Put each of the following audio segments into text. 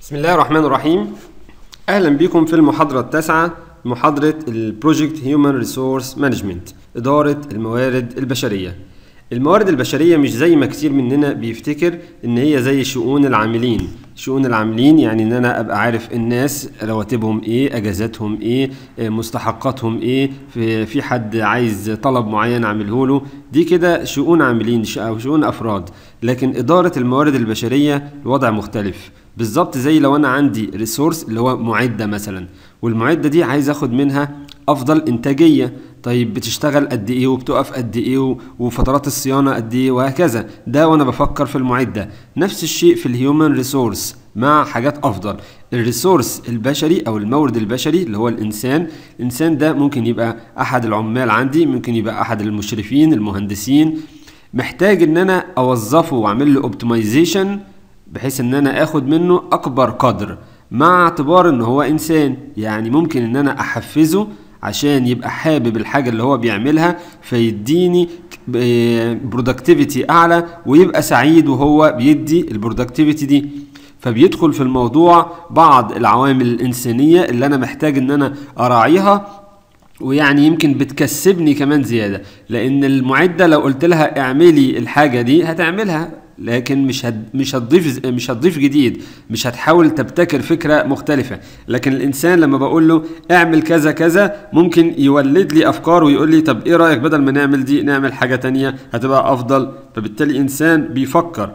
بسم الله الرحمن الرحيم اهلا بكم في المحاضره التاسعه محاضره البروجكت هيومن ريسورس مانجمنت اداره الموارد البشريه الموارد البشريه مش زي ما كتير مننا بيفتكر ان هي زي شؤون العاملين شؤون العاملين يعني ان انا ابقى عارف الناس رواتبهم ايه اجازاتهم ايه آه، مستحقاتهم ايه في في حد عايز طلب معين اعمله له دي كده شؤون عاملين ش- او شؤون افراد لكن اداره الموارد البشريه الوضع مختلف بالظبط زي لو انا عندي ريسورس اللي هو معده مثلا والمعده دي عايز اخد منها افضل انتاجيه طيب بتشتغل قد ايه وبتقف قد ايه و- وفترات الصيانه قد ايه وهكذا ده وانا بفكر في المعده نفس الشيء في الهيومن ريسورس مع حاجات افضل الريسورس البشري او المورد البشري اللي هو الانسان الانسان ده ممكن يبقى احد العمال عندي ممكن يبقى احد المشرفين المهندسين محتاج ان انا اوظفه واعمل له اوبتمايزيشن بحيث ان انا اخد منه اكبر قدر مع اعتبار ان هو انسان يعني ممكن ان انا احفزه عشان يبقى حابب الحاجة اللي هو بيعملها فيديني برودكتيفيتي اعلى ويبقى سعيد وهو بيدي البرودكتيفيتي دي فبيدخل في الموضوع بعض العوامل الإنسانية اللي أنا محتاج إن أنا أراعيها ويعني يمكن بتكسبني كمان زيادة لأن المعدة لو قلت لها اعملي الحاجة دي هتعملها لكن مش هد... مش هتضيف مش هتضيف جديد مش هتحاول تبتكر فكرة مختلفة لكن الإنسان لما بقول له اعمل كذا كذا ممكن يولد لي أفكار ويقول لي طب إيه رأيك بدل ما نعمل دي نعمل حاجة تانية هتبقى أفضل فبالتالي إنسان بيفكر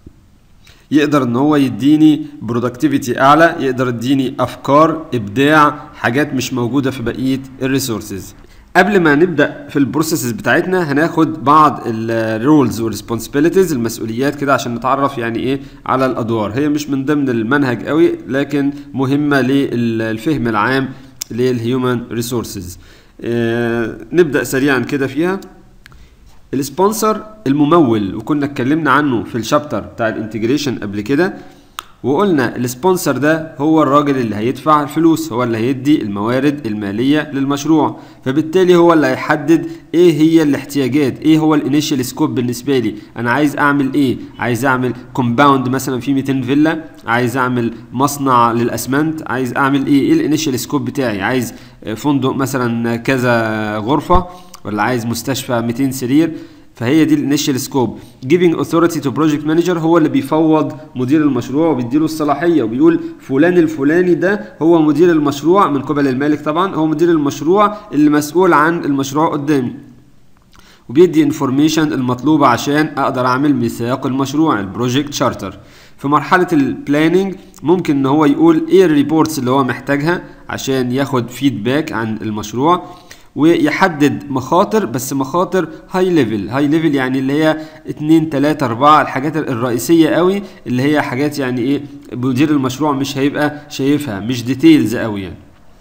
يقدر ان هو يديني برودكتيفيتي اعلى يقدر يديني افكار ابداع حاجات مش موجوده في بقيه الريسورسز قبل ما نبدا في البروسيسز بتاعتنا هناخد بعض الرولز والريسبونسبيلتيز المسؤوليات كده عشان نتعرف يعني ايه على الادوار هي مش من ضمن المنهج قوي لكن مهمه للفهم العام للهيومن ريسورسز نبدا سريعا كده فيها السبونسر الممول وكنا اتكلمنا عنه في الشابتر بتاع الانتجريشن قبل كده وقلنا السبونسر ده هو الراجل اللي هيدفع الفلوس هو اللي هيدي الموارد المالية للمشروع فبالتالي هو اللي هيحدد ايه هي الاحتياجات ايه هو الانيشال سكوب بالنسبة لي انا عايز اعمل ايه عايز اعمل كومباوند مثلا فيه 200 فيلا عايز اعمل مصنع للاسمنت عايز اعمل ايه ايه الانيشال سكوب بتاعي عايز فندق مثلا كذا غرفة ولا عايز مستشفى 200 سرير فهي دي الانيشال سكوب جيفنج اوثوريتي تو بروجكت مانجر هو اللي بيفوض مدير المشروع وبيديله الصلاحيه وبيقول فلان الفلاني ده هو مدير المشروع من قبل المالك طبعا هو مدير المشروع اللي مسؤول عن المشروع قدامي وبيدي انفورميشن المطلوبه عشان اقدر اعمل ميثاق المشروع البروجكت شارتر في مرحله البلاننج ممكن ان هو يقول ايه الريبورتس اللي هو محتاجها عشان ياخد فيدباك عن المشروع ويحدد مخاطر بس مخاطر هاي ليفل هاي ليفل يعني اللي هي 2 3 4 الحاجات الرئيسيه قوي اللي هي حاجات يعني ايه مدير المشروع مش هيبقى شايفها مش ديتيلز قوي يعني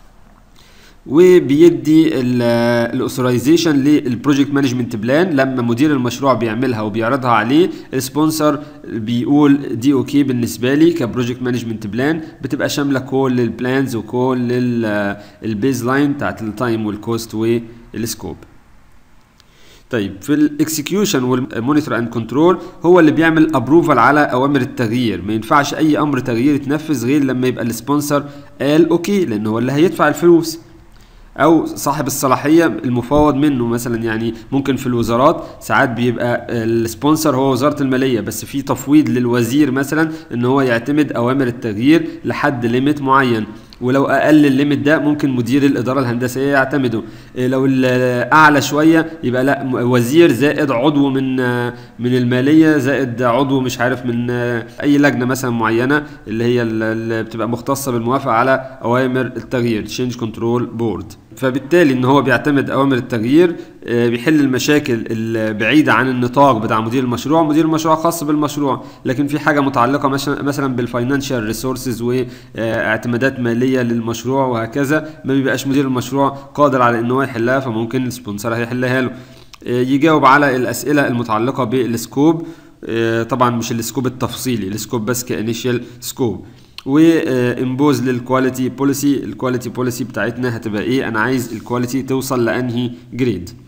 وبيدي الاوثرايزيشن للبروجكت مانجمنت بلان لما مدير المشروع بيعملها وبيعرضها عليه السبونسر بيقول دي اوكي بالنسبه لي كبروجكت مانجمنت بلان بتبقى شامله كل البلانز وكل البيز لاين بتاعت التايم والكوست والسكوب طيب في الاكسكيوشن والمونيتور اند كنترول هو اللي بيعمل ابروفال على اوامر التغيير ما ينفعش اي امر تغيير يتنفذ غير لما يبقى السبونسر قال اوكي لان هو اللي هيدفع الفلوس او صاحب الصلاحيه المفوض منه مثلا يعني ممكن في الوزارات ساعات بيبقى السبونسر هو وزاره الماليه بس في تفويض للوزير مثلا ان هو يعتمد اوامر التغيير لحد ليميت معين ولو اقل الليميت ده ممكن مدير الاداره الهندسيه يعتمده إيه لو اعلى شويه يبقى لا وزير زائد عضو من من الماليه زائد عضو مش عارف من اي لجنه مثلا معينه اللي هي اللي بتبقى مختصه بالموافقه على اوامر التغيير تشينج كنترول بورد فبالتالي ان هو بيعتمد اوامر التغيير بيحل المشاكل البعيده عن النطاق بتاع مدير المشروع مدير المشروع خاص بالمشروع لكن في حاجه متعلقه مثلا بالفاينانشال ريسورسز واعتمادات ماليه للمشروع وهكذا ما بيبقاش مدير المشروع قادر على ان هو يحلها فممكن السبونسر هيحلها له يجاوب على الاسئله المتعلقه بالسكوب طبعا مش السكوب التفصيلي السكوب بس كانيشال سكوب وامبوز للكواليتي بوليسي الكواليتي بوليسي بتاعتنا هتبقى ايه انا عايز الكواليتي توصل لانهي جريد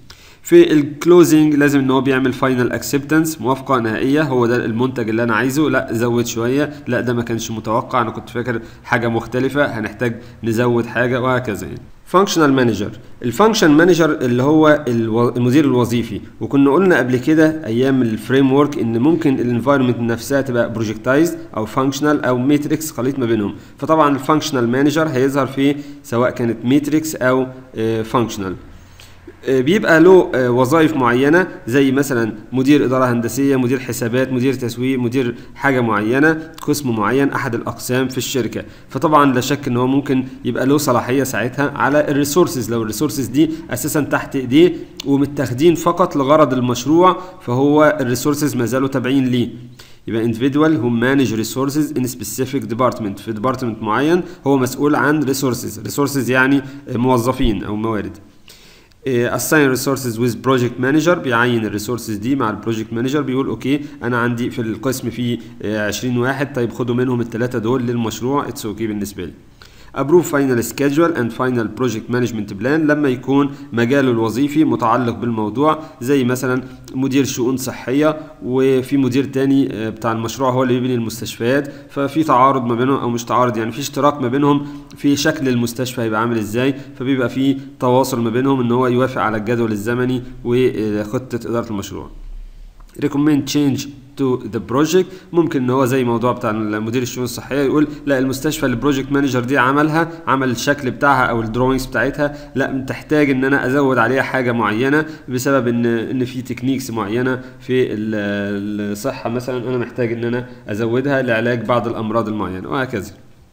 في الكلوزنج لازم ان هو بيعمل فاينل اكسبتنس موافقه نهائيه هو ده المنتج اللي انا عايزه لا زود شويه لا ده ما كانش متوقع انا كنت فاكر حاجه مختلفه هنحتاج نزود حاجه وهكذا يعني فانكشنال مانجر الفانكشن مانجر اللي هو المدير الوظيفي وكنا قلنا قبل كده ايام الفريم ورك ان ممكن الانفايرمنت نفسها تبقى بروجكتايزد او فانكشنال او ماتريكس خليط ما بينهم فطبعا الفانكشنال مانجر هيظهر فيه سواء كانت ماتريكس او فانكشنال بيبقى له وظائف معينه زي مثلا مدير اداره هندسيه مدير حسابات مدير تسويق مدير حاجه معينه قسم معين احد الاقسام في الشركه فطبعا لا شك ان هو ممكن يبقى له صلاحيه ساعتها على الريسورسز لو الريسورسز دي اساسا تحت ايديه ومتاخدين فقط لغرض المشروع فهو الريسورسز ما زالوا تابعين ليه يبقى individual who manage resources in specific department في department معين هو مسؤول عن resources resources يعني موظفين او موارد assign resources with project manager بيعين الريسورسز دي مع البروجكت مانجر بيقول اوكي انا عندي في القسم في 20 واحد طيب خدوا منهم الثلاثه دول للمشروع اتس اوكي okay بالنسبه لي ابروف فاينل سكيدجول اند فاينل بروجكت مانجمنت بلان لما يكون مجاله الوظيفي متعلق بالموضوع زي مثلا مدير شؤون صحيه وفي مدير تاني بتاع المشروع هو اللي بيبني المستشفيات ففي تعارض ما بينهم او مش تعارض يعني في اشتراك ما بينهم في شكل المستشفى هيبقى عامل ازاي فبيبقى في تواصل ما بينهم ان هو يوافق على الجدول الزمني وخطه اداره المشروع recommend change to the project ممكن ان هو زي موضوع بتاع مدير الشؤون الصحيه يقول لا المستشفى اللي البروجكت مانجر دي عملها عمل الشكل بتاعها او الدروينجز بتاعتها لا تحتاج ان انا ازود عليها حاجه معينه بسبب ان ان في تكنيكس معينه في الصحه مثلا انا محتاج ان انا ازودها لعلاج بعض الامراض المعينه وهكذا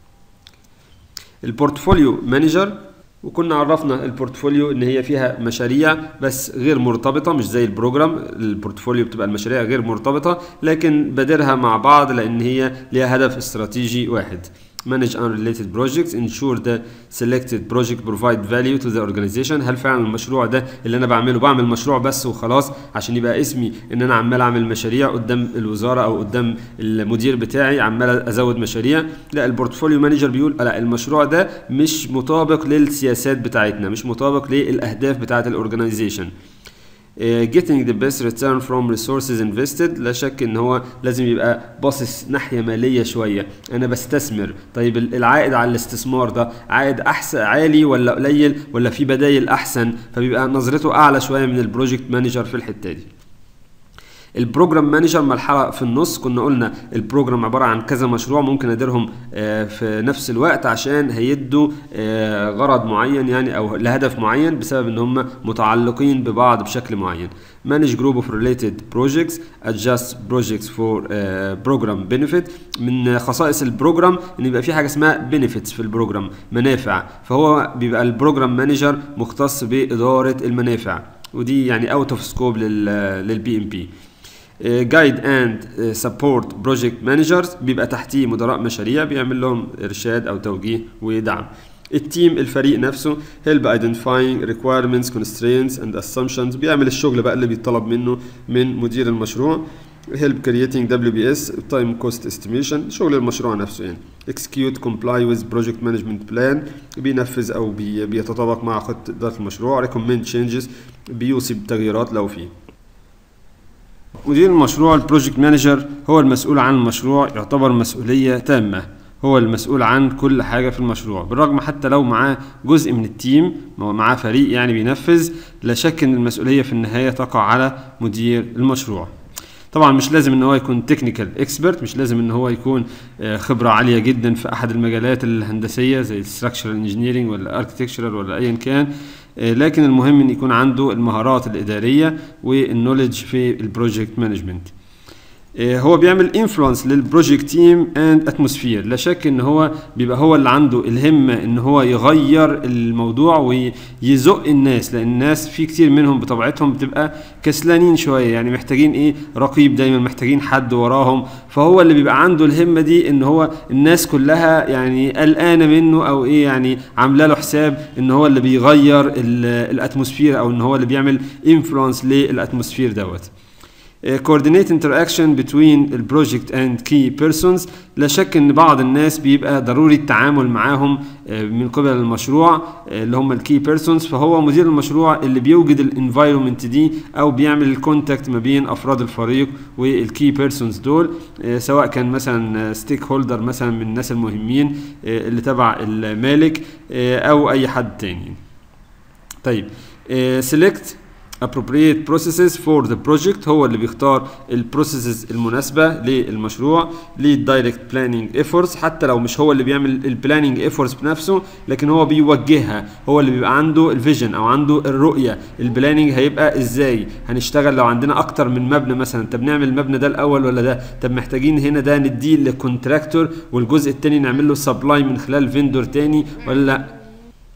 البورتفوليو مانجر وكنا عرفنا البورتفوليو ان هي فيها مشاريع بس غير مرتبطه مش زي البروجرام البورتفوليو بتبقى المشاريع غير مرتبطه لكن بادرها مع بعض لان هي ليها هدف استراتيجي واحد manage unrelated projects ensure the selected project provide value to the organization هل فعلا المشروع ده اللي انا بعمله بعمل مشروع بس وخلاص عشان يبقى اسمي ان انا عمال اعمل مشاريع قدام الوزاره او قدام المدير بتاعي عمال ازود مشاريع لا البورتفوليو مانجر بيقول لا المشروع ده مش مطابق للسياسات بتاعتنا مش مطابق للاهداف بتاعه الاورجنايزيشن Uh, getting the best return from resources invested لا شك ان هو لازم يبقى باصص ناحيه ماليه شويه انا بستثمر طيب العائد على الاستثمار ده عائد احسن عالي ولا قليل ولا في بدايل احسن فبيبقى نظرته اعلى شويه من البروجكت مانجر في الحته دي البروجرام مانجر مرحله في النص كنا قلنا البروجرام عباره عن كذا مشروع ممكن اديرهم في نفس الوقت عشان هيدوا غرض معين يعني او لهدف معين بسبب ان هم متعلقين ببعض بشكل معين manage group of related projects adjust projects for uh, program benefit من خصائص البروجرام ان يبقى في حاجه اسمها benefits في البروجرام منافع فهو بيبقى البروجرام مانجر مختص باداره المنافع ودي يعني اوت اوف سكوب للبي ام بي جايد اند سبورت بروجكت مانجرز بيبقى تحتيه مدراء مشاريع بيعمل لهم ارشاد او توجيه ودعم التيم الفريق نفسه help identifying requirements constraints and assumptions بيعمل الشغل بقى اللي بيطلب منه من مدير المشروع help creating WBS time cost estimation شغل المشروع نفسه يعني execute comply with project management plan بينفذ او بي بيتطابق مع خطة إدارة المشروع recommend changes بيوصي بتغييرات لو فيه مدير المشروع البروجكت مانجر هو المسؤول عن المشروع يعتبر مسؤولية تامة هو المسؤول عن كل حاجة في المشروع بالرغم حتى لو معاه جزء من التيم معاه فريق يعني بينفذ لا شك ان المسؤولية في النهاية تقع على مدير المشروع طبعا مش لازم ان هو يكون تكنيكال اكسبرت مش لازم ان هو يكون خبره عاليه جدا في احد المجالات الهندسيه زي الستراكشرال انجينيرنج ولا اركتكتشرال ولا ايا كان لكن المهم ان يكون عنده المهارات الاداريه والنولج في البروجكت مانجمنت هو بيعمل انفلونس للبروجكت تيم اند اتموسفير لا شك ان هو بيبقى هو اللي عنده الهمه ان هو يغير الموضوع ويزق الناس لان الناس في كتير منهم بطبيعتهم بتبقى كسلانين شويه يعني محتاجين ايه رقيب دايما محتاجين حد وراهم فهو اللي بيبقى عنده الهمه دي ان هو الناس كلها يعني قلقانه منه او ايه يعني عامله له حساب ان هو اللي بيغير الاتموسفير او ان هو اللي بيعمل انفلونس للاتموسفير دوت coordinate interaction between البروجكت and key persons لا شك ان بعض الناس بيبقى ضروري التعامل معاهم من قبل المشروع اللي هم الكي بيرسونز فهو مدير المشروع اللي بيوجد الانفايرمنت دي او بيعمل الكونتاكت ما بين افراد الفريق والكي بيرسونز دول سواء كان مثلا ستيك هولدر مثلا من الناس المهمين اللي تبع المالك او اي حد تاني طيب سيلكت appropriate processes for the project هو اللي بيختار البروسيسز المناسبة للمشروع للدايركت بلاننج efforts حتى لو مش هو اللي بيعمل البلاننج efforts بنفسه لكن هو بيوجهها هو اللي بيبقى عنده الفيجن او عنده الرؤية البلاننج هيبقى ازاي هنشتغل لو عندنا اكتر من مبنى مثلا طب نعمل المبنى ده الاول ولا ده طب محتاجين هنا ده نديه للكونتراكتور والجزء التاني نعمل له سبلاي من خلال فيندور تاني ولا لا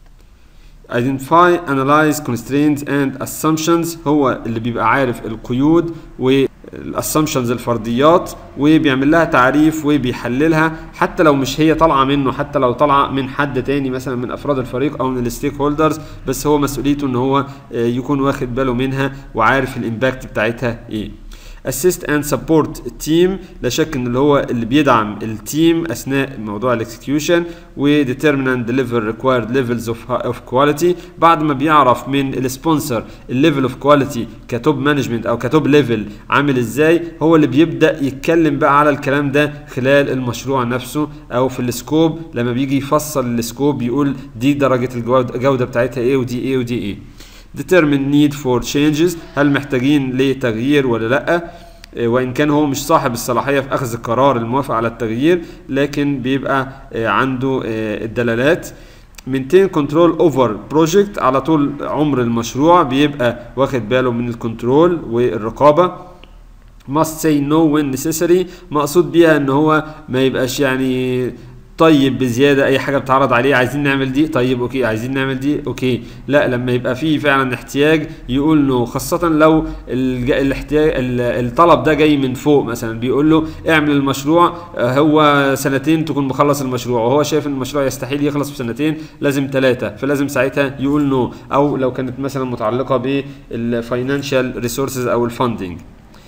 identify analyze constraints and assumptions هو اللي بيبقى عارف القيود والاسامبشنز الفرضيات وبيعمل لها تعريف وبيحللها حتى لو مش هي طالعه منه حتى لو طالعه من حد تاني مثلا من افراد الفريق او من الستيك هولدرز بس هو مسؤوليته ان هو يكون واخد باله منها وعارف الامباكت بتاعتها ايه assist and support team لا شك ان اللي هو اللي بيدعم التيم اثناء موضوع الاكسكيوشن و determine and deliver required levels of, of quality بعد ما بيعرف من السبونسر الليفل اوف كواليتي كتوب مانجمنت او كتوب ليفل عامل ازاي هو اللي بيبدا يتكلم بقى على الكلام ده خلال المشروع نفسه او في السكوب لما بيجي يفصل السكوب يقول دي درجه الجوده بتاعتها ايه ودي ايه ودي ايه determine need for changes هل محتاجين لتغيير ولا لا وان كان هو مش صاحب الصلاحيه في اخذ القرار الموافق على التغيير لكن بيبقى عنده الدلالات maintain control over project على طول عمر المشروع بيبقى واخد باله من الكنترول والرقابه must say no when necessary مقصود بيها ان هو ما يبقاش يعني طيب بزياده اي حاجه بتعرض عليه عايزين نعمل دي طيب اوكي عايزين نعمل دي اوكي لا لما يبقى فيه فعلا احتياج يقول له خاصه لو الاحتياج الطلب ده جاي من فوق مثلا بيقول له اعمل المشروع هو سنتين تكون مخلص المشروع وهو شايف ان المشروع يستحيل يخلص في سنتين لازم ثلاثه فلازم ساعتها يقول نو او لو كانت مثلا متعلقه بالفاينانشال ريسورسز او الفاندنج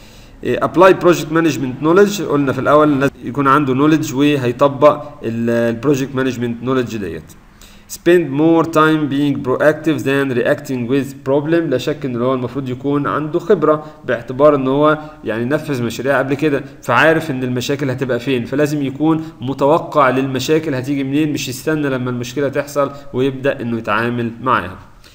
ابلاي بروجكت مانجمنت نولج قلنا في الاول لازم يكون عنده نولج وهيطبق البروجكت مانجمنت نولج ديت spend more time being proactive than reacting with problem لا شك ان هو المفروض يكون عنده خبره باعتبار ان هو يعني نفذ مشاريع قبل كده فعارف ان المشاكل هتبقى فين فلازم يكون متوقع للمشاكل هتيجي منين مش يستنى لما المشكله تحصل ويبدا انه يتعامل معاها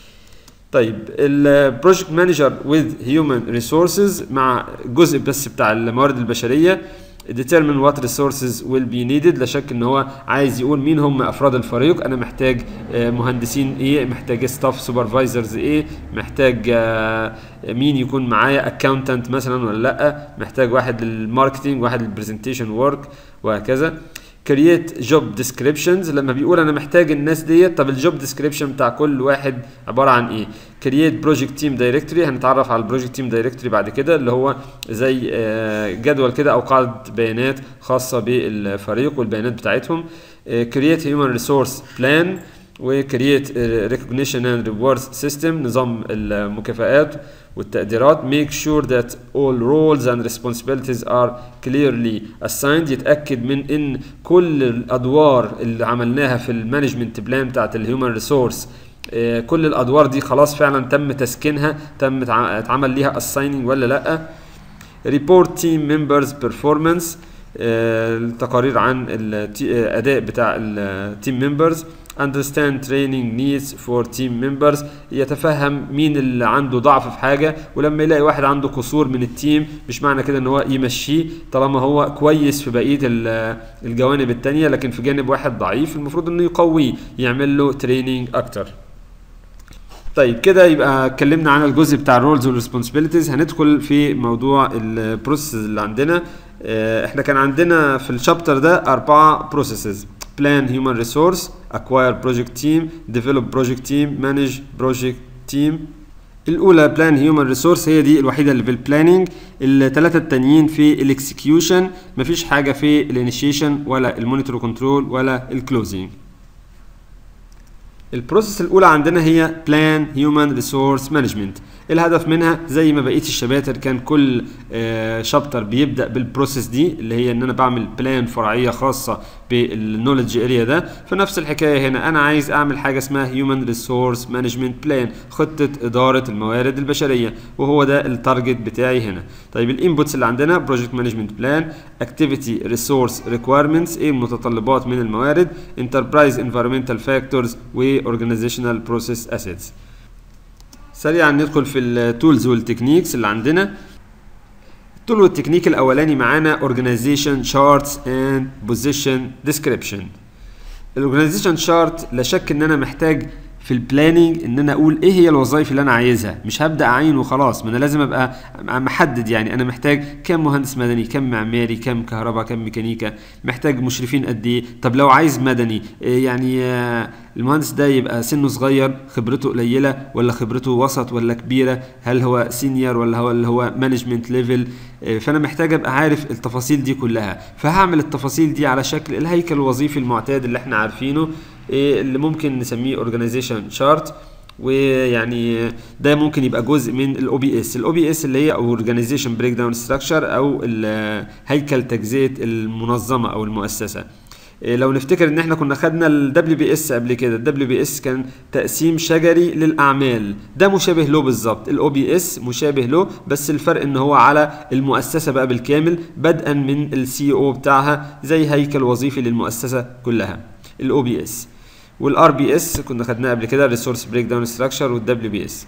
طيب البروجكت مانجر وذ هيومن ريسورسز مع جزء بس بتاع الموارد البشريه determine what resources will be needed لا شك ان هو عايز يقول مين هم افراد الفريق انا محتاج مهندسين ايه محتاج ستاف سوبرفايزرز ايه محتاج مين يكون معايا اكاونتنت مثلا ولا لا محتاج واحد للماركتنج واحد للبرزنتيشن ورك وهكذا كرييت جوب ديسكريبشنز لما بيقول انا محتاج الناس ديت طب الجوب ديسكريبشن بتاع كل واحد عباره عن ايه كرييت بروجكت تيم دايركتوري هنتعرف على البروجكت تيم دايركتوري بعد كده اللي هو زي جدول كده او قاعده بيانات خاصه بالفريق والبيانات بتاعتهم كرييت هيومن ريسورس بلان وكرييت ريكوجنيشن اند ريوردز سيستم نظام المكافآت والتقديرات make sure that all roles and responsibilities are clearly assigned يتأكد من ان كل الادوار اللي عملناها في المانجمنت بلان بتاعت الهيومن ريسورس كل الادوار دي خلاص فعلا تم تسكينها تم اتعمل ليها assigning ولا لا report team members performance التقارير عن الاداء بتاع التيم ممبرز understand training needs for team members يتفهم مين اللي عنده ضعف في حاجة ولما يلاقي واحد عنده قصور من التيم مش معنى كده ان هو يمشيه طالما هو كويس في بقية الجوانب التانية لكن في جانب واحد ضعيف المفروض انه يقويه يعمل له تريننج اكتر طيب كده يبقى اتكلمنا عن الجزء بتاع الرولز والريسبونسبيلتيز هندخل في موضوع البروسيس اللي عندنا احنا كان عندنا في الشابتر ده اربعة بروسيسز plan human resource acquire project team develop project team manage project team الاولى plan human resource هي دي الوحيده اللي في البلاننج الثلاثه التانيين في الاكسكيوشن مفيش حاجه في الانيشيشن ولا المونيتور كنترول ولا الكلوزنج البروسيس الاولى عندنا هي plan human resource management الهدف منها زي ما بقيه الشباتر كان كل شابتر بيبدا بالبروسيس دي اللي هي ان انا بعمل بلان فرعيه خاصه بالنولج اريا ده فنفس الحكايه هنا انا عايز اعمل حاجه اسمها هيومن ريسورس مانجمنت بلان خطه اداره الموارد البشريه وهو ده التارجت بتاعي هنا طيب الانبوتس اللي عندنا بروجكت مانجمنت بلان اكتيفيتي ريسورس ريكويرمنتس ايه المتطلبات من الموارد انتربرايز انفيرمنتال فاكتورز واورجانيزيشنال بروسيس اسيتس سريعا ندخل في التولز والتكنيكس اللي عندنا التول والتكنيك الاولاني معانا organization charts and position description الاورجانيزيشن شارت لا شك ان انا محتاج في البلاننج ان انا اقول ايه هي الوظائف اللي انا عايزها مش هبدا اعين وخلاص ما انا لازم ابقى محدد يعني انا محتاج كم مهندس مدني كم معماري كم كهرباء كم ميكانيكا محتاج مشرفين قد ايه طب لو عايز مدني يعني المهندس ده يبقى سنه صغير خبرته قليله ولا خبرته وسط ولا كبيره هل هو سينيور ولا هو اللي هو مانجمنت ليفل فانا محتاج ابقى عارف التفاصيل دي كلها فهعمل التفاصيل دي على شكل الهيكل الوظيفي المعتاد اللي احنا عارفينه اللي ممكن نسميه اورجانيزيشن شارت ويعني ده ممكن يبقى جزء من الاو بي اس الاو بي اس اللي هي اورجانيزيشن بريك داون ستراكشر او هيكل تجزئه المنظمه او المؤسسه لو نفتكر ان احنا كنا خدنا الدبليو بي اس قبل كده الدبليو بي اس كان تقسيم شجري للاعمال ده مشابه له بالظبط الاو بي اس مشابه له بس الفرق ان هو على المؤسسه بقى بالكامل بدءا من السي او بتاعها زي هيكل وظيفي للمؤسسه كلها الاو بي اس والار بي اس كنا خدناه قبل كده الريسورس بريك داون ستراكشر والدبليو بي اس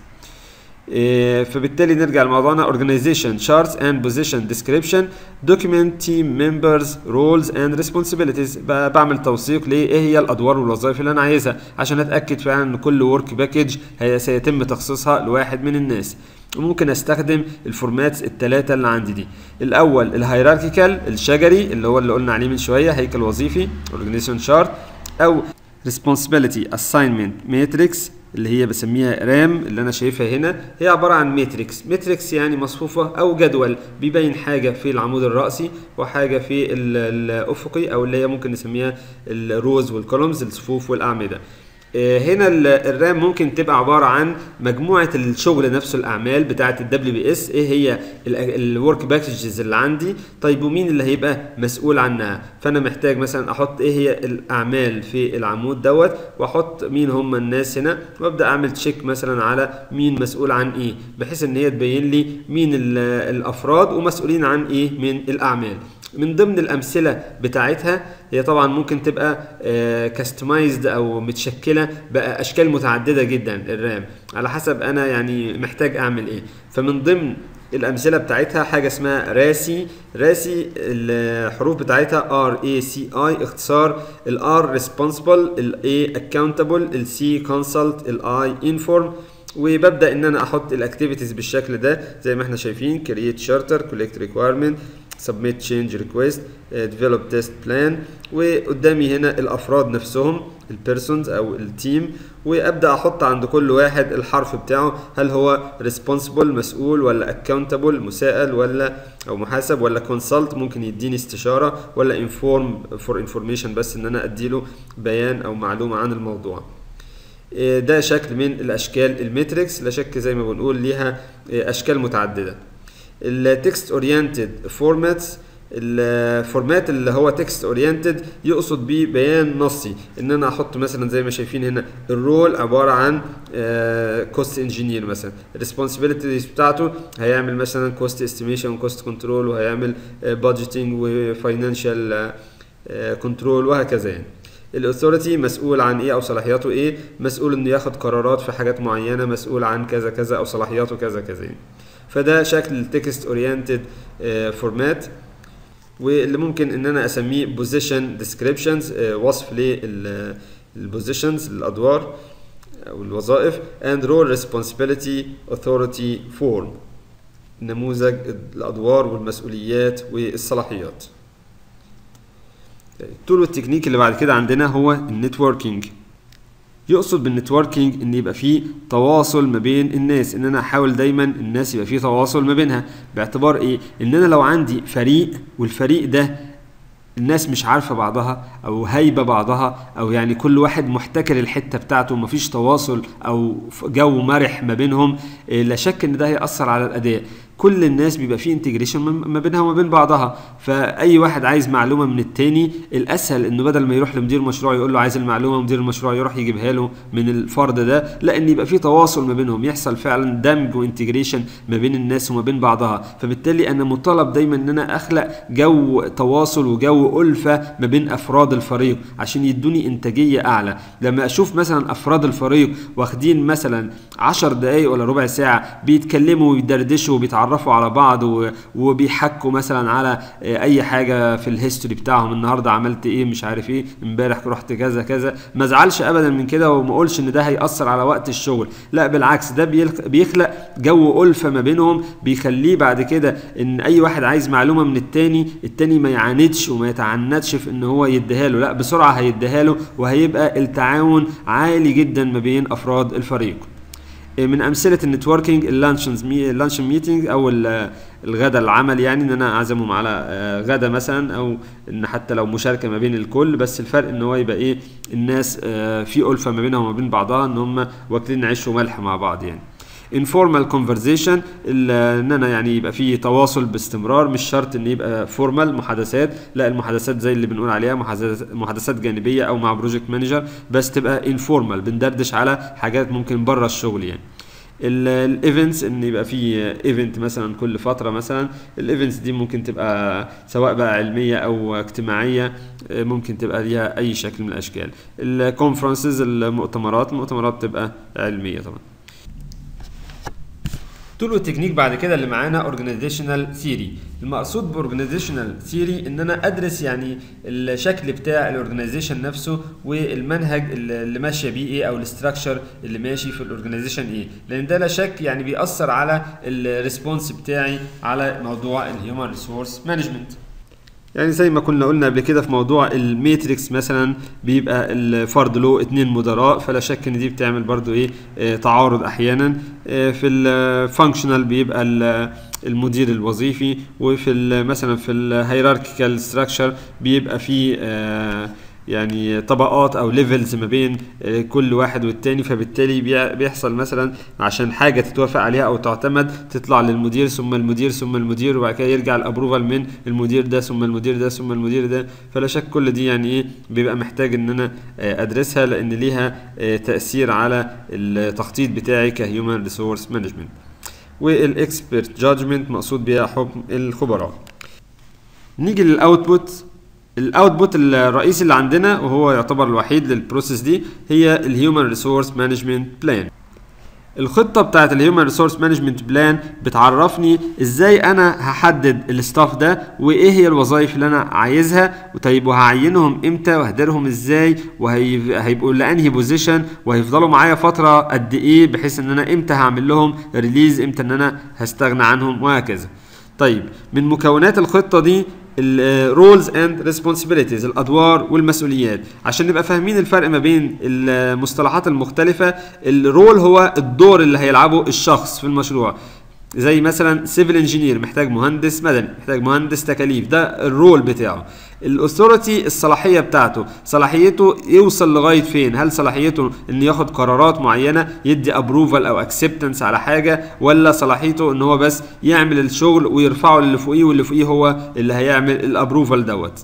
فبالتالي نرجع لموضوعنا organization charts and position description document team members roles and responsibilities بعمل توثيق لايه هي الادوار والوظائف اللي انا عايزها عشان اتاكد فعلا ان كل ورك باكج سيتم تخصيصها لواحد من الناس وممكن استخدم الفورماتس الثلاثه اللي عندي دي الاول الهيراركيكال الشجري اللي هو اللي قلنا عليه من شويه هيكل وظيفي organization chart او responsibility assignment matrix اللي هي بسميها رام اللي انا شايفها هنا هي عباره عن ماتريكس ماتريكس يعني مصفوفه او جدول بيبين حاجه في العمود الراسي وحاجه في الافقي او اللي هي ممكن نسميها الروز والكولومز الصفوف والاعمده هنا الرام ممكن تبقى عباره عن مجموعه الشغل نفسه الاعمال بتاعه الدبليو بي اس ايه هي الورك باكجز اللي عندي طيب ومين اللي هيبقى مسؤول عنها فانا محتاج مثلا احط ايه هي الاعمال في العمود دوت واحط مين هم الناس هنا وابدا اعمل تشيك مثلا على مين مسؤول عن ايه بحيث ان هي تبين لي مين الافراد ومسؤولين عن ايه من الاعمال من ضمن الامثله بتاعتها هي طبعا ممكن تبقى كاستمايزد او متشكله بقى اشكال متعدده جدا الرام على حسب انا يعني محتاج اعمل ايه فمن ضمن الامثله بتاعتها حاجه اسمها راسي راسي الحروف بتاعتها ار اي سي اي اختصار الار ريسبونسبل الاي اكاونتبل السي كونسلت الاي انفورم وببدا ان انا احط الاكتيفيتيز بالشكل ده زي ما احنا شايفين كرييت شارتر كولكت ريكويرمنت submit change request develop test plan وقدامي هنا الافراد نفسهم البيرسونز او التيم وابدا احط عند كل واحد الحرف بتاعه هل هو responsible مسؤول ولا accountable مسائل ولا او محاسب ولا consult ممكن يديني استشاره ولا inform for information بس ان انا اديله بيان او معلومه عن الموضوع ده شكل من الاشكال الماتريكس لا شك زي ما بنقول ليها اشكال متعدده التكست اورينتد فورماتس الفورمات اللي هو تكست اورينتد يقصد بيه بيان نصي ان انا احط مثلا زي ما شايفين هنا الرول عباره عن كوست انجينير مثلا الريسبونسبيلتيز بتاعته هيعمل مثلا كوست استيميشن وكوست كنترول وهيعمل بادجيتنج وفاينانشال كنترول وهكذا يعني الاثوريتي مسؤول عن ايه او صلاحياته ايه مسؤول انه ياخد قرارات في حاجات معينه مسؤول عن كذا كذا او صلاحياته كذا كذا يعني. فده شكل التكست اورينتد فورمات واللي ممكن ان انا اسميه بوزيشن ديسكريبشنز وصف للبوزيشنز الادوار او الوظائف and role responsibility authority form نموذج الادوار والمسؤوليات والصلاحيات التول والتكنيك اللي بعد كده عندنا هو النتوركينج يقصد بالنتوركينج ان يبقى فيه تواصل ما بين الناس ان انا احاول دايما الناس يبقى فيه تواصل ما بينها باعتبار ايه ان انا لو عندي فريق والفريق ده الناس مش عارفه بعضها او هايبه بعضها او يعني كل واحد محتكر الحته بتاعته ومفيش تواصل او جو مرح ما بينهم إيه، لا شك ان ده هيأثر على الاداء كل الناس بيبقى فيه انتجريشن ما بينها وما بين بعضها فاي واحد عايز معلومه من التاني الاسهل انه بدل ما يروح لمدير مشروع يقول له عايز المعلومه مدير المشروع يروح يجيبها له من الفرد ده لا ان يبقى فيه تواصل ما بينهم يحصل فعلا دمج وانتجريشن ما بين الناس وما بين بعضها فبالتالي انا مطالب دايما ان انا اخلق جو تواصل وجو الفه ما بين افراد الفريق عشان يدوني انتاجيه اعلى لما اشوف مثلا افراد الفريق واخدين مثلا 10 دقائق ولا ربع ساعه بيتكلموا ويدردشوا وبيتعرفوا على بعض وبيحكوا مثلا على اي حاجه في الهيستوري بتاعهم النهارده عملت ايه مش عارف ايه امبارح رحت كذا كذا ما ازعلش ابدا من كده وما اقولش ان ده هياثر على وقت الشغل لا بالعكس ده بيخلق جو الفه ما بينهم بيخليه بعد كده ان اي واحد عايز معلومه من التاني التاني ما يعاندش وما يتعنتش في ان هو يديها له لا بسرعه هيديها له وهيبقى التعاون عالي جدا ما بين افراد الفريق من امثله النتوركينج اللانشنز اللانشن ميتنج او الغدا العمل يعني ان انا اعزمهم على غدا مثلا او ان حتى لو مشاركه ما بين الكل بس الفرق ان هو يبقى ايه الناس في الفه ما بينهم وما بين بعضها ان هم واكلين عيش وملح مع بعض يعني informal conversation ان انا يعني يبقى في تواصل باستمرار مش شرط ان يبقى فورمال محادثات لا المحادثات زي اللي بنقول عليها محادثات جانبيه او مع بروجكت مانجر بس تبقى انفورمال بندردش على حاجات ممكن بره الشغل يعني الايفنتس ان يبقى في ايفنت مثلا كل فتره مثلا الايفنتس دي ممكن تبقى سواء بقى علميه او اجتماعيه ممكن تبقى ليها اي شكل من الاشكال الكونفرنسز المؤتمرات المؤتمرات تبقى علميه طبعا تول والتكنيك بعد كده اللي معانا اورجانيزيشنال ثيوري المقصود باورجانيزيشنال ثيوري ان انا ادرس يعني الشكل بتاع الاورجانيزيشن نفسه والمنهج اللي ماشيه بيه ايه او الاستراكشر اللي ماشي في الاورجانيزيشن ايه لان ده لا شك يعني بيأثر على الريسبونس بتاعي على موضوع الهيومن ريسورس مانجمنت يعني زي ما كنا قلنا قبل كده في موضوع الميتريكس مثلا بيبقى الفرد له اتنين مدراء فلا شك ان دي بتعمل برضو ايه اه تعارض احيانا اه في الفانكشنال بيبقى المدير الوظيفي وفي مثلا في الهيراركيكال ستراكشر بيبقى في اه يعني طبقات او ليفلز ما بين كل واحد والتاني فبالتالي بيحصل مثلا عشان حاجه تتوافق عليها او تعتمد تطلع للمدير ثم المدير ثم المدير وبعد كده يرجع الابروفال من المدير ده ثم المدير ده ثم المدير ده فلا شك كل دي يعني ايه بيبقى محتاج ان انا ادرسها لان ليها تاثير على التخطيط بتاعي كهيومن ريسورس مانجمنت والاكسبرت جادجمنت مقصود بيها حكم الخبراء نيجي للاوتبوت الاوتبوت الرئيسي اللي عندنا وهو يعتبر الوحيد للبروسيس دي هي الهيومن ريسورس مانجمنت بلان الخطه بتاعت الهيومن ريسورس مانجمنت بلان بتعرفني ازاي انا هحدد الستاف ده وايه هي الوظائف اللي انا عايزها وطيب وهعينهم امتى وهديرهم ازاي وهيبقوا لانهي بوزيشن وهيفضلوا معايا فتره قد ايه بحيث ان انا امتى هعمل لهم ريليز امتى ان انا هستغنى عنهم وهكذا طيب من مكونات الخطه دي الرولز اند ريسبونسبيلتيز الادوار والمسؤوليات عشان نبقى فاهمين الفرق ما بين المصطلحات المختلفه الرول هو الدور اللي هيلعبه الشخص في المشروع زي مثلا سيفل انجينير محتاج مهندس مدني محتاج مهندس تكاليف ده الرول بتاعه الاثوريتي الصلاحيه بتاعته صلاحيته يوصل لغايه فين هل صلاحيته ان ياخد قرارات معينه يدي ابروفال او اكسبتنس على حاجه ولا صلاحيته ان هو بس يعمل الشغل ويرفعه للي فوقيه واللي فوقيه هو اللي هيعمل الابروفال دوت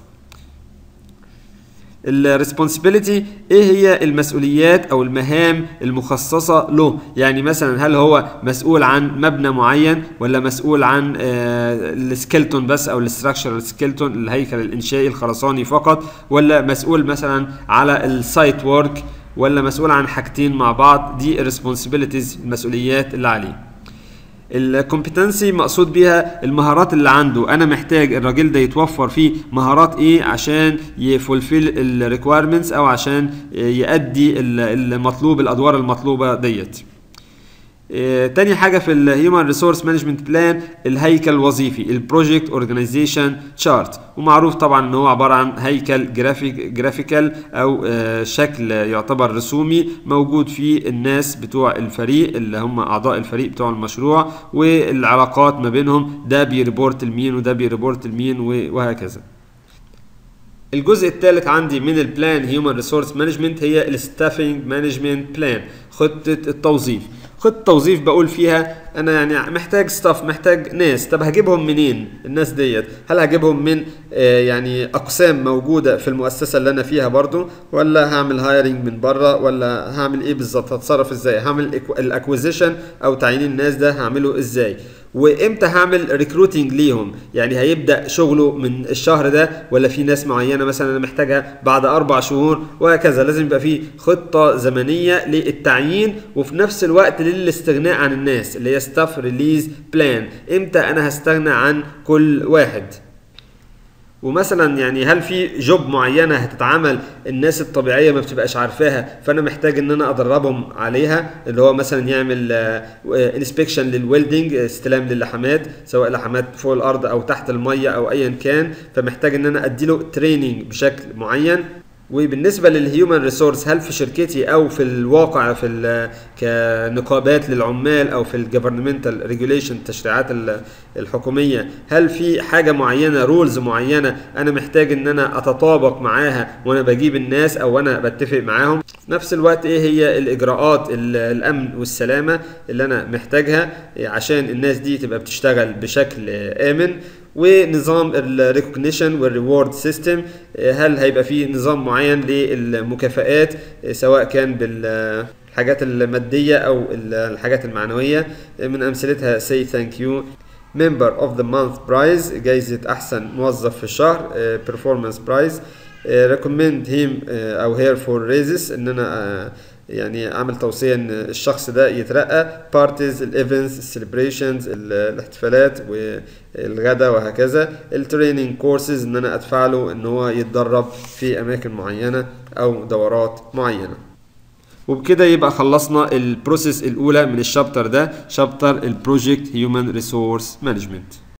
الريسبونسبيلتي ايه هي المسؤوليات او المهام المخصصه له يعني مثلا هل هو مسؤول عن مبنى معين ولا مسؤول عن آه السكيلتون بس او الاستراكشر السكيلتون الهيكل الانشائي الخرساني فقط ولا مسؤول مثلا على السايت وورك ولا مسؤول عن حاجتين مع بعض دي الريسبونسبيلتيز المسؤوليات اللي عليه الكومبتنسي مقصود بيها المهارات اللي عنده انا محتاج الراجل ده يتوفر فيه مهارات ايه عشان يفولفيل الريكويرمنتس او عشان يؤدي المطلوب الادوار المطلوبه ديت آه، تاني حاجه في الهيومن ريسورس مانجمنت بلان الهيكل الوظيفي البروجكت اورجانيزيشن تشارت ومعروف طبعا ان هو عباره عن هيكل جرافيك جرافيكال او آه، شكل يعتبر رسومي موجود فيه الناس بتوع الفريق اللي هم اعضاء الفريق بتوع المشروع والعلاقات ما بينهم ده بيريبورت لمين وده بيريبورت لمين وهكذا الجزء الثالث عندي من البلان هيومن ريسورس مانجمنت هي الستافنج مانجمنت بلان خطه التوظيف خطه التوظيف بقول فيها انا يعني محتاج ستاف محتاج ناس طب هجيبهم منين الناس ديت هل هجيبهم من آه يعني اقسام موجوده في المؤسسه اللي انا فيها برضو ولا هعمل هايرنج من بره ولا هعمل ايه بالظبط هتصرف ازاي هعمل الاكوزيشن او تعيين الناس ده هعمله ازاي وامتى هعمل ريكروتنج ليهم يعني هيبدا شغله من الشهر ده ولا في ناس معينه مثلا انا محتاجها بعد اربع شهور وهكذا لازم يبقى في خطه زمنيه للتعيين وفي نفس الوقت للاستغناء عن الناس اللي هي ستاف ريليز بلان امتى انا هستغنى عن كل واحد ومثلا يعني هل في جوب معينه هتتعمل الناس الطبيعيه ما بتبقاش عارفاها فانا محتاج ان انا ادربهم عليها اللي هو مثلا يعمل انسبكشن للويلدنج استلام للحامات سواء لحامات فوق الارض او تحت الميه او ايا كان فمحتاج ان انا اديله تريننج بشكل معين وبالنسبه للهيومن ريسورس هل في شركتي او في الواقع في كنقابات للعمال او في الجفرنمنتال ريجوليشن التشريعات الحكوميه هل في حاجه معينه رولز معينه انا محتاج ان انا اتطابق معاها وانا بجيب الناس او انا بتفق معاهم في نفس الوقت ايه هي الاجراءات الامن والسلامه اللي انا محتاجها عشان الناس دي تبقى بتشتغل بشكل امن ونظام الريكوجنيشن والريورد سيستم هل هيبقى فيه نظام معين للمكافآت سواء كان بالحاجات المادية أو الحاجات المعنوية من أمثلتها say thank you member of the month prize جايزة أحسن موظف في الشهر performance prize recommend him أو her for raises إن أنا يعني اعمل توصيه ان الشخص ده يترقى بارتيز الايفنتس السليبريشنز الاحتفالات والغدا وهكذا التريننج كورسز ان انا ادفع له ان هو يتدرب في اماكن معينه او دورات معينه وبكده يبقى خلصنا البروسيس الاولى من الشابتر ده شابتر البروجكت هيومن ريسورس مانجمنت